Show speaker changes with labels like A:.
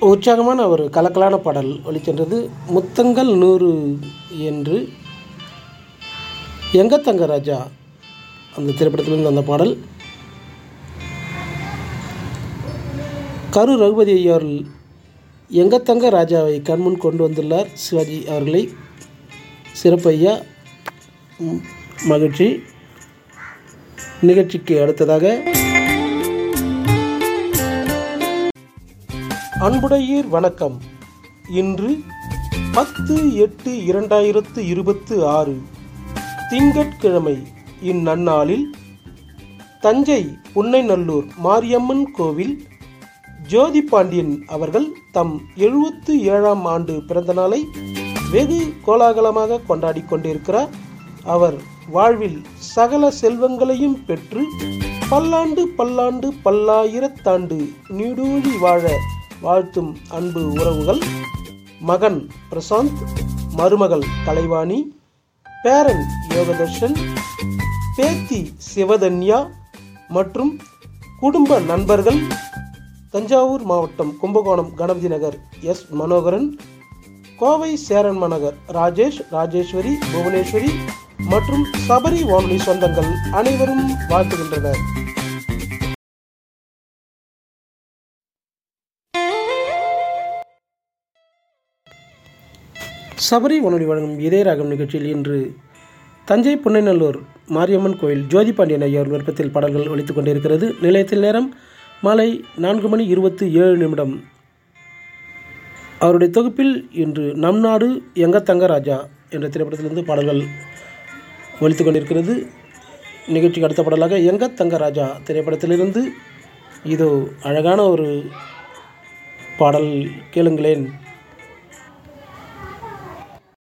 A: உற்சாகமான ஒரு கலக்கலான பாடல் ஒலிக்கின்றது முத்தங்கள் நூறு என்று எங்க தங்க ராஜா அந்த திரைப்படத்திலிருந்து அந்த பாடல் கரு ரகுபதி ஐயா அவர்கள் எங்க தங்க ராஜாவை கண்முன் கொண்டு வந்துள்ளார் சிவாஜி அவர்களை சிறப்பு ஐயா ம், மகிழ்ச்சி நிகழ்ச்சிக்கு அடுத்ததாக அன்புடையீர் வணக்கம் இன்று பத்து எட்டு இரண்டாயிரத்து இருபத்து ஆறு திங்கட்கிழமை இந்நன்னாளில் தஞ்சை புன்னைநல்லூர் மாரியம்மன் கோவில் ஜோதி பாண்டியன் அவர்கள் தம் எழுபத்து ஏழாம் ஆண்டு பிறந்த நாளை வெகு கோலாகலமாக கொண்டாடி கொண்டிருக்கிறார் அவர் வாழ்வில் சகல செல்வங்களையும் பெற்று பல்லாண்டு பல்லாண்டு பல்லாயிரத்தாண்டு நீடூழி வாழ வாழ்த்தும் அன்பு உறவுகள் மகன் பிரசாந்த் மருமகள் கலைவாணி பேரன் யோகதர்ஷன் பேத்தி சிவதன்யா மற்றும் குடும்ப நண்பர்கள் தஞ்சாவூர் மாவட்டம் கும்பகோணம் கணபதி நகர் எஸ் மனோகரன் கோவை சேரன்ம நகர் ராஜேஷ் ராஜேஸ்வரி புவனேஸ்வரி மற்றும் சபரி வானொலி சொந்தங்கள் அனைவரும் வாழ்த்துகின்றனர் சபரி வானொலி வழங்கும் இதயராகம் நிகழ்ச்சியில் இன்று தஞ்சை புன்னைநல்லூர் மாரியம்மன் கோயில் ஜோதி பாண்டியன் ஐயா விருப்பத்தில் பாடல்கள் ஒலித்துக் கொண்டிருக்கிறது நிலையத்தில் நேரம் மாலை நான்கு மணி இருபத்தி ஏழு நிமிடம் அவருடைய தொகுப்பில் இன்று நம் நாடு எங்க தங்க ராஜா என்ற திரைப்படத்திலிருந்து பாடல்கள் ஒலித்துக் கொண்டிருக்கிறது நிகழ்ச்சிக்கு அடுத்த பாடலாக எங்க தங்க ராஜா திரைப்படத்திலிருந்து இதோ அழகான ஒரு பாடல் கேளுங்களேன்